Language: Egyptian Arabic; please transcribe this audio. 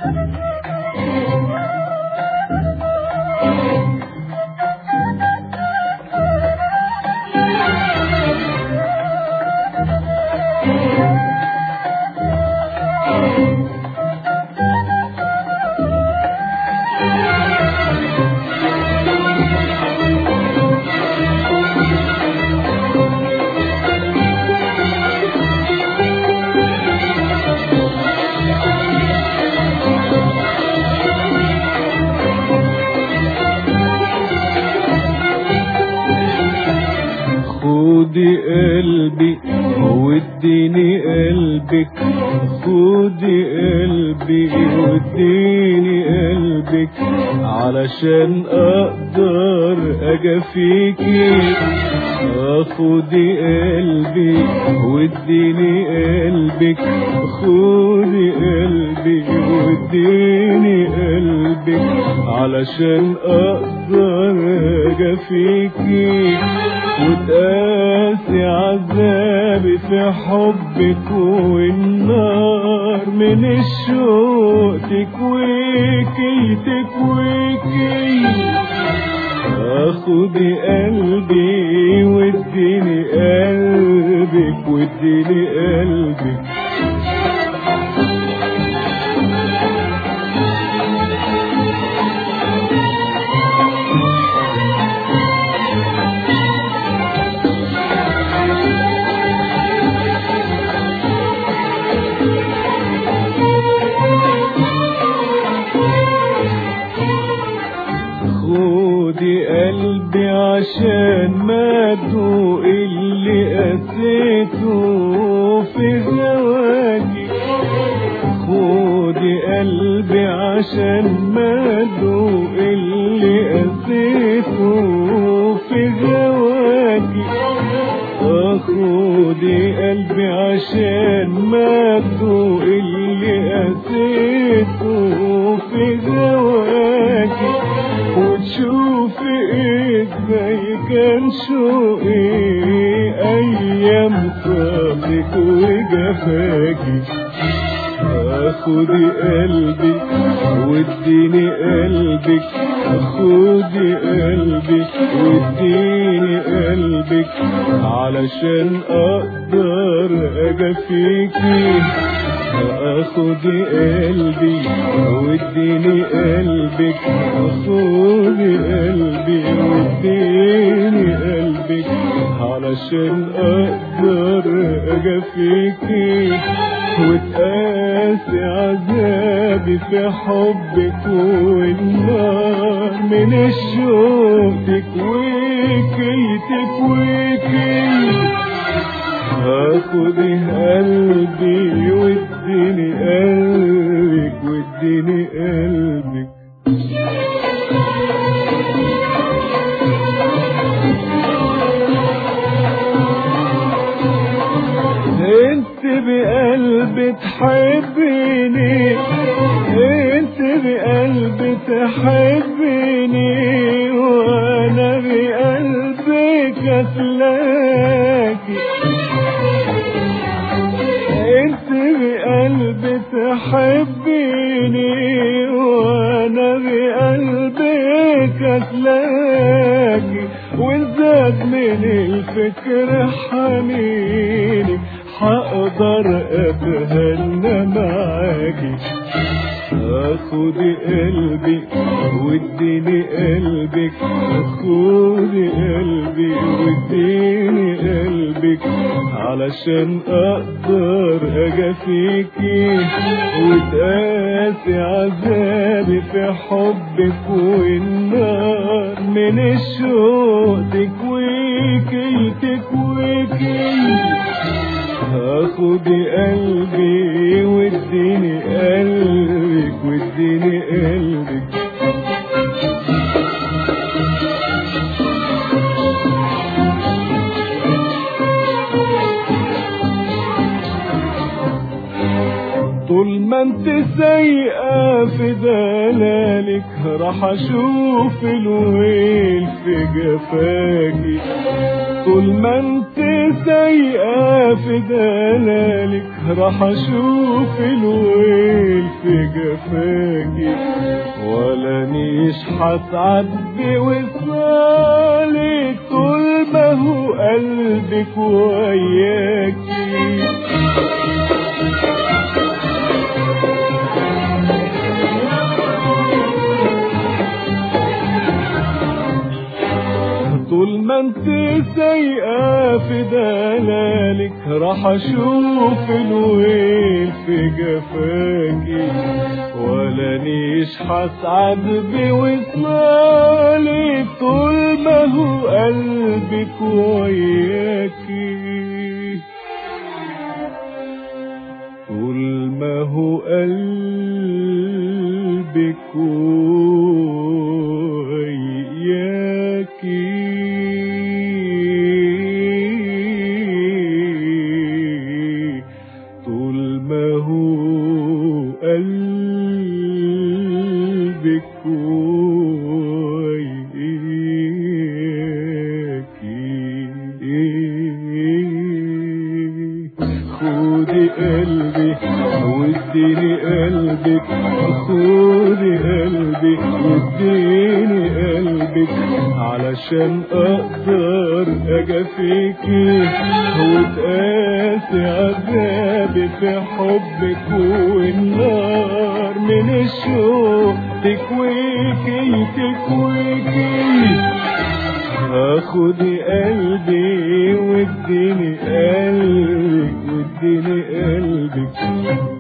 خدي قلبي واديني قلبك خدي قلبي واديني قلبك علشان اقدر اجافيكي خدي قلبي واديني قلبك خدي قلبي واديني قلبك علشان اقدر اجافيكي وتقاسي عذابي في حبك والنار من الشوق تكويكي تكويكي خدي قلبي واديني قلبك واديني قلبك خدي قلبي عشان ما ادوق اللي قسيته في هواكي خدي قلبي عشان ما ادوق اللي قسيته في هواكي خدي قلبي عشان ما ادوق اللي قسيته في هواكي وتشوفي ازاي كان شوقي ايام صافك وجفاكي خدي قلبي واديني قلبك خدي قلبي واديني قلبك علشان اقدر اجافيكي خدي قلبي واديني قلبك خدي قلبي واديني قلبك علشان اقدر اجافيكي وتقاسي عذابي في حبك والنار من الشوق تكويكي تكويكي هاخدي قلبي واديني قلبك واديني قلبك انت بقلبي تحبيني انت بقلبي تحبيني وانا بقلبك اسلاكي انت بقلبي تحبيني وانا بقلبك اسلاكي وزاد من الفكر حنيني حقدر اتهنى معاكي خدي قلبي واديني قلبك خدي قلبي واديني قلبك علشان اقدر اجافيكي وتقاسي عذابي في حبك والنار من الشوق تكويكي تكويكي هاخدي قلبي واديني قلبك واديني قلبك طول ما انت سايقة في دلالك راح اشوف الويل في جفاكي طول ما انت سايقة في دلالك راح اشوف الويل في جفاكي جفاكي ولا نيش هسعد بوصالك طول ما هو قلبك وياكي طول ما انت سايقة في دلالك راح اشوف الويل في جفاكي ولا نيش هسعد بوصالك طول ما هو قلبك وياكي طول ما هو قلبك وياكي طول ما هو قلبك وياكي خدي قلبي واديني قلبك خدي قلبي واديني قلبك علشان اقدر اجافيكي وتقاسي عذابي في حبك والنار من الشوق تكويكي تكويكي خدي قلبي واديني قلبك واديني قلبك